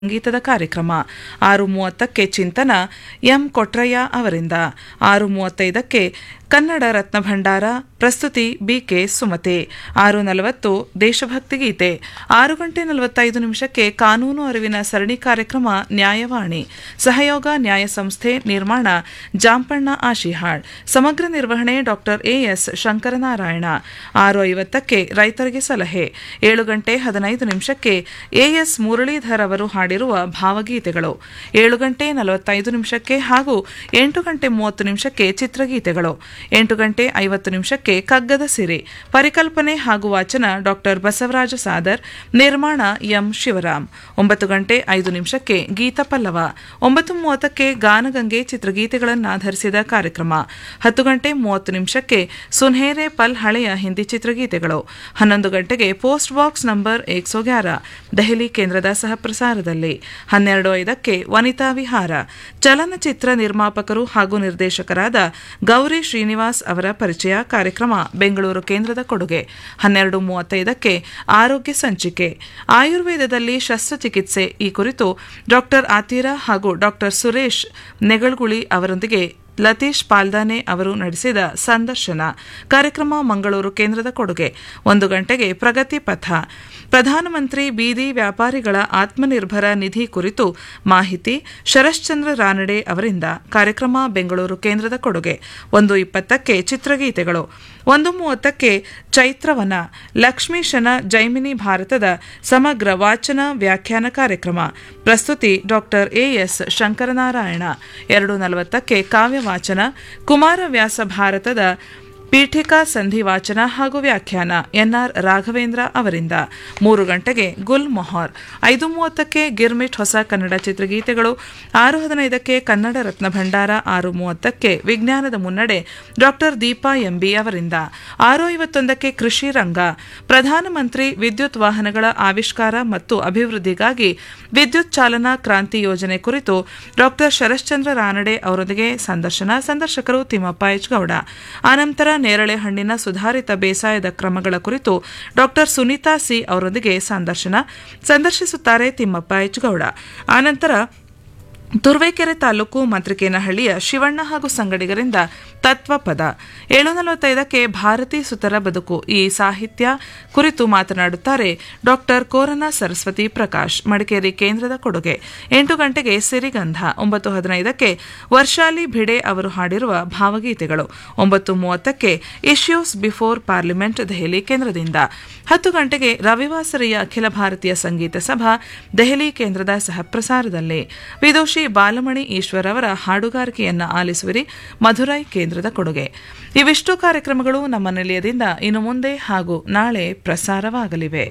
ಸಂಗೀತದ ಕಾರ್ಯಕ್ರಮ ಆರು ಮೂವತ್ತಕ್ಕೆ ಚಿಂತನ ಎಂ ಕೊಟ್ರಯ್ಯ ಅವರಿಂದ ಆರು ಮೂವತ್ತೈದಕ್ಕೆ ಕನ್ನಡ ರತ್ನ ಭಂಡಾರ ಪ್ರಸ್ತುತಿ ಬಿಕೆ ಸುಮತೆ ಆರು ನಲವತ್ತು ದೇಶಭಕ್ತಿ ಗೀತೆ ಆರು ಗಂಟೆ ನಲವತ್ತೈದು ನಿಮಿಷಕ್ಕೆ ಕಾನೂನು ಅರಿವಿನ ಸರಣಿ ಕಾರ್ಯಕ್ರಮ ನ್ಯಾಯವಾಣಿ ಸಹಯೋಗ ನ್ಯಾಯ ಸಂಸ್ಥೆ ನಿರ್ಮಾಣ ಜಾಂಪಣ್ಣ ಆಶಿಹಾಳ್ ಸಮಗ್ರ ನಿರ್ವಹಣೆ ಡಾಕ್ಟರ್ ಎಎಸ್ ಶಂಕರನಾರಾಯಣ ಆರು ಐವತ್ತಕ್ಕೆ ರೈತರಿಗೆ ಸಲಹೆ ಏಳು ಗಂಟೆ ಹದಿನೈದು ನಿಮಿಷಕ್ಕೆ ಎಎಸ್ ಮುರಳೀಧರ್ ಅವರು ಹಾಡಿರುವ ಭಾವಗೀತೆಗಳು ಏಳು ಗಂಟೆ ನಲವತ್ತೈದು ನಿಮಿಷಕ್ಕೆ ಹಾಗೂ ಎಂಟು ಗಂಟೆ ಮೂವತ್ತು ನಿಮಿಷಕ್ಕೆ ಚಿತ್ರಗೀತೆಗಳು ಎಂಟು ಗಂಟೆ ಐವತ್ತು ನಿಮಿಷಕ್ಕೆ ಕಗ್ಗದ ಸಿರಿ ಪರಿಕಲ್ಪನೆ ಹಾಗೂ ವಾಚನ ಡಾಕ್ಟರ್ ಬಸವರಾಜ ಸಾದರ್ ನಿರ್ಮಾಣ ಎಂ ಶಿವರಾಮ್ ಒಂಬತ್ತು ಗಂಟೆ ಐದು ನಿಮಿಷಕ್ಕೆ ಗೀತ ಪಲ್ಲವ ಒಂಬತ್ತು ಮೂವತ್ತಕ್ಕೆ ಗಾನಗಂಗೆ ಚಿತ್ರಗೀತೆಗಳನ್ನಾಧರಿಸಿದ ಕಾರ್ಯಕ್ರಮ ಹತ್ತು ಗಂಟೆ ಮೂವತ್ತು ನಿಮಿಷಕ್ಕೆ ಸುನ್ಹೇರೆ ಪಲ್ ಹಳೆಯ ಹಿಂದಿ ಚಿತ್ರಗೀತೆಗಳು ಹನ್ನೊಂದು ಗಂಟೆಗೆ ಪೋಸ್ಟ್ ಬಾಕ್ಸ್ ನಂಬರ್ ಏಕ್ ಸೋ ಗ್ಯಾರ ದೆಹಲಿ ಕೇಂದ್ರದ ಸಹಪ್ರಸಾರದಲ್ಲಿ ಹನ್ನೆರಡು ಐದಕ್ಕೆ ವನಿತಾ ವಿಹಾರ ಚಲನಚಿತ್ರ ನಿರ್ಮಾಪಕರು ಹಾಗೂ ನಿರ್ದೇಶಕರಾದ ಗೌರಿ ಶ್ರೀನಿವಾಸ್ ಅವರ ಪರಿಚಯ ಕಾರ್ಯಕ್ರಮ ಬೆಂಗಳೂರು ಕೇಂದ್ರದ ಕೊಡುಗೆ ಹನ್ನೆರಡು ಮೂವತ್ತೈದಕ್ಕೆ ಆರೋಗ್ಯ ಸಂಚಿಕೆ ಆಯುರ್ವೇದದಲ್ಲಿ ಶಸ್ತ್ರಚಿಕಿತ್ಸೆ ಈ ಕುರಿತು ಡಾಕ್ಟರ್ ಆತೀರಾ ಹಾಗೂ ಡಾಕ್ಟರ್ ಸುರೇಶ್ ನೆಗಳಗುಳಿ ಅವರೊಂದಿಗೆ ಲತೀಶ್ ಪಾಲ್ದಾನೆ ಅವರು ನಡೆಸಿದ ಸಂದರ್ಶನ ಕಾರ್ಯಕ್ರಮ ಮಂಗಳೂರು ಕೇಂದ್ರದ ಕೊಡುಗೆ ಒಂದು ಗಂಟೆಗೆ ಪ್ರಗತಿ ಪಥ ಪ್ರಧಾನಮಂತ್ರಿ ಬೀದಿ ವ್ಯಾಪಾರಿಗಳ ಆತ್ಮನಿರ್ಭರ ನಿಧಿ ಕುರಿತು ಮಾಹಿತಿ ಶರಶ್ಚಂದ್ರ ರಾನಡೆ ಅವರಿಂದ ಕಾರ್ಯಕ್ರಮ ಬೆಂಗಳೂರು ಕೇಂದ್ರದ ಕೊಡುಗೆ ಒಂದು ಇಪ್ಪತ್ತಕ್ಕೆ ಚಿತ್ರಗೀತೆಗಳು ಒಂದು ಮೂವತ್ತಕ್ಕೆ ಚೈತ್ರವನ ಲಕ್ಷ್ಮೀಶನ ಜೈಮಿನಿ ಭಾರತದ ಸಮಗ್ರ ವಾಚನ ವ್ಯಾಖ್ಯಾನ ಕಾರ್ಯಕ್ರಮ ಪ್ರಸ್ತುತಿ ಡಾಕ್ಟರ್ ಎಎಸ್ ಶಂಕರನಾರಾಯಣ ಎರಡು ನಲವತ್ತಕ್ಕೆ ಕಾವ್ಯ ವಾಚನ ಕುಮಾರವ್ಯಾಸ ಭಾರತದ ಪೀಠಿಕಾ ಸಂಧಿ ವಾಚನ ಹಾಗೂ ವ್ಯಾಖ್ಯಾನ ಎನ್ಆರ್ ರಾಘವೇಂದ್ರ ಅವರಿಂದ ಮೂರು ಗಂಟೆಗೆ ಗುಲ್ ಮೊಹರ್ ಐದು ಮೂವತ್ತಕ್ಕೆ ಗಿರ್ಮಿಟ್ ಹೊಸ ಕನ್ನಡ ಚಿತ್ರಗೀತೆಗಳು ಆರು ಹದಿನೈದಕ್ಕೆ ಕನ್ನಡ ರತ್ನ ಭಂಡಾರ ಆರು ಮೂವತ್ತಕ್ಕೆ ವಿಜ್ಞಾನದ ಮುನ್ನಡೆ ಡಾಕ್ಟರ್ ದೀಪಾ ಎಂಬಿ ಅವರಿಂದ ಆರು ಐವತ್ತೊಂದಕ್ಕೆ ಕೃಷಿ ರಂಗ ಪ್ರಧಾನಮಂತ್ರಿ ವಿದ್ಯುತ್ ವಾಹನಗಳ ಆವಿಷ್ಕಾರ ಮತ್ತು ಅಭಿವೃದ್ಧಿಗಾಗಿ ವಿದ್ಯುತ್ ಚಾಲನಾ ಕ್ರಾಂತಿ ಯೋಜನೆ ಕುರಿತು ಡಾಕ್ಟರ್ ಶರಶ್ಚಂದ್ರ ರಾನಡೆ ಅವರೊಂದಿಗೆ ಸಂದರ್ಶನ ಸಂದರ್ಶಕರು ತಿಮ್ಮಪ್ಪ ಎಚ್ ಗೌಡ ಆನಂತರ ನೇರಳೆ ಹಣ್ಣಿನ ಸುಧಾರಿತ ಬೇಸಾಯದ ಕ್ರಮಗಳ ಕುರಿತು ಡಾಕ್ಟರ್ ಸುನೀತಾ ಸಿ ಅವರೊಂದಿಗೆ ಸಂದರ್ಶನ ಸಂದರ್ಶಿಸುತ್ತಾರೆ ತಿಮ್ಮಪ್ಪ ಎಚ್ ಗೌಡ ಆನಂತರ ತುರುವೇಕೆರೆ ತಾಲೂಕು ಮಂತ್ರಿಕೇನಹಳ್ಳಿಯ ಶಿವಣ್ಣ ಹಾಗೂ ಸಂಗಡಿಗರಿಂದ ತತ್ವಪದ ಏಳು ನಲವತ್ತೈದಕ್ಕೆ ಭಾರತಿ ಸುತರ ಬದುಕು ಈ ಸಾಹಿತ್ಯ ಕುರಿತು ಮಾತನಾಡುತ್ತಾರೆ ಡಾಕ್ಟರ್ ಕೋರನ ಸರಸ್ವತಿ ಪ್ರಕಾಶ್ ಮಡಿಕೇರಿ ಕೇಂದ್ರದ ಕೊಡುಗೆ ಎಂಟು ಗಂಟೆಗೆ ಸಿರಿಗಂಧ ಒಂಬತ್ತು ಹದಿನೈದಕ್ಕೆ ವರ್ಷಾಲಿ ಭಿಡೆ ಅವರು ಹಾಡಿರುವ ಭಾವಗೀತೆಗಳು ಒಂಬತ್ತು ಮೂವತ್ತಕ್ಕೆ ಇಶ್ಯೂಸ್ ಬಿಫೋರ್ ಪಾರ್ಲಿಮೆಂಟ್ ದೆಹಲಿ ಕೇಂದ್ರದಿಂದ ಹತ್ತು ಗಂಟೆಗೆ ರವಿವಾಸರಿಯ ಅಖಿಲ ಭಾರತೀಯ ಸಂಗೀತ ಸಭಾ ದೆಹಲಿ ಕೇಂದ್ರದ ಸಹಪ್ರಸಾರದಲ್ಲಿ ವಿದೂಷಿ ಬಾಲಮಣಿ ಈಶ್ವರ್ ಅವರ ಹಾಡುಗಾರಿಕೆಯನ್ನ ಆಲಿಸುವಿರಿ ಮಧುರೈ ಕೇಂದ್ರದ ಕೊಡುಗೆ ಇವಿಷ್ಟು ಕಾರ್ಯಕ್ರಮಗಳು ನಮ್ಮ ನಿಲಯದಿಂದ ಇನ್ನು ಮುಂದೆ ಹಾಗೂ ನಾಳೆ ಪ್ರಸಾರವಾಗಲಿವೆ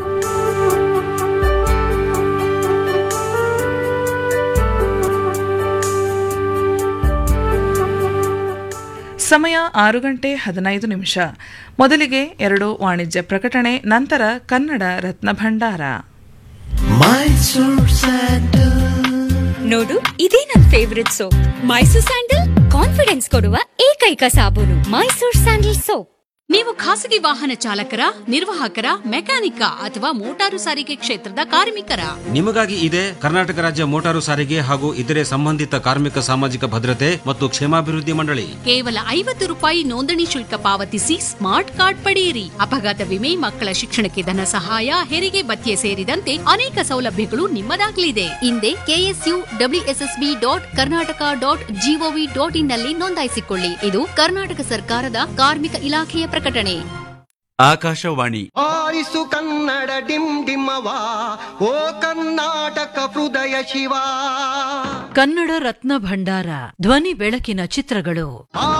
ಸಮಯ ಆರು ಗಂಟೆ ಹದಿನೈದು ನಿಮಿಷ ಮೊದಲಿಗೆ ಎರಡು ವಾಣಿಜ್ಯ ಪ್ರಕಟಣೆ ನಂತರ ಕನ್ನಡ ರತ್ನ ಭಂಡಾರ ನೋಡು ಇದೇ ನನ್ favourite soap Mysore sandal confidence ಕೊಡುವ ಏಕೈಕ ಸಾಬೂನು ಮೈಸೂರ್ ಸ್ಯಾಂಡಲ್ ಸೋಪ್ ನೀವು ಖಾಸಗಿ ವಾಹನ ಚಾಲಕರ ನಿರ್ವಾಹಕರ ಮೆಕ್ಯಾನಿಕ ಅಥವಾ ಮೋಟಾರು ಸಾರಿಗೆ ಕ್ಷೇತ್ರದ ಕಾರ್ಮಿಕರ ನಿಮಗಾಗಿ ಇದೆ ಕರ್ನಾಟಕ ರಾಜ್ಯ ಮೋಟಾರು ಸಾರಿಗೆ ಹಾಗೂ ಇತರೆ ಸಂಬಂಧಿತ ಕಾರ್ಮಿಕ ಸಾಮಾಜಿಕ ಭದ್ರತೆ ಮತ್ತು ಕ್ಷೇಮಾಭಿವೃದ್ಧಿ ಮಂಡಳಿ ಕೇವಲ ಐವತ್ತು ರೂಪಾಯಿ ನೋಂದಣಿ ಶುಲ್ಕ ಪಾವತಿಸಿ ಸ್ಮಾರ್ಟ್ ಕಾರ್ಡ್ ಪಡೆಯಿರಿ ಅಪಘಾತ ವಿಮೆ ಮಕ್ಕಳ ಶಿಕ್ಷಣಕ್ಕೆ ಧನ ಸಹಾಯ ಹೆರಿಗೆ ಭತ್ಯೆ ಸೇರಿದಂತೆ ಅನೇಕ ಸೌಲಭ್ಯಗಳು ನಿಮ್ಮದಾಗಲಿದೆ ಹಿಂದೆ KSU WSSB dot Karnataka dot GOV dot in ನಲ್ಲಿ ನೋಂದಾಯಿಸಿಕೊಳ್ಳಿ ಇದು ಕರ್ನಾಟಕ ಸರ್ಕಾರದ ಕಾರ್ಮಿಕ ಇಲಾಖೆಯ ಪ್ರಕಟಣೆ ಆಕಾಶವಾಣಿ ಆರಿಸು ಕನ್ನಡ ಡಿಮ್ ಡಿಮ್ಮವ ಓ ಕರ್ನಾಟಕ ಹೃದಯ ಶಿವ ಕನ್ನಡ ರತ್ನ ಭಂಡಾರ ಧ್ವನಿ ಬೆಳಕಿನ ಚಿತ್ರಗಳು ಆ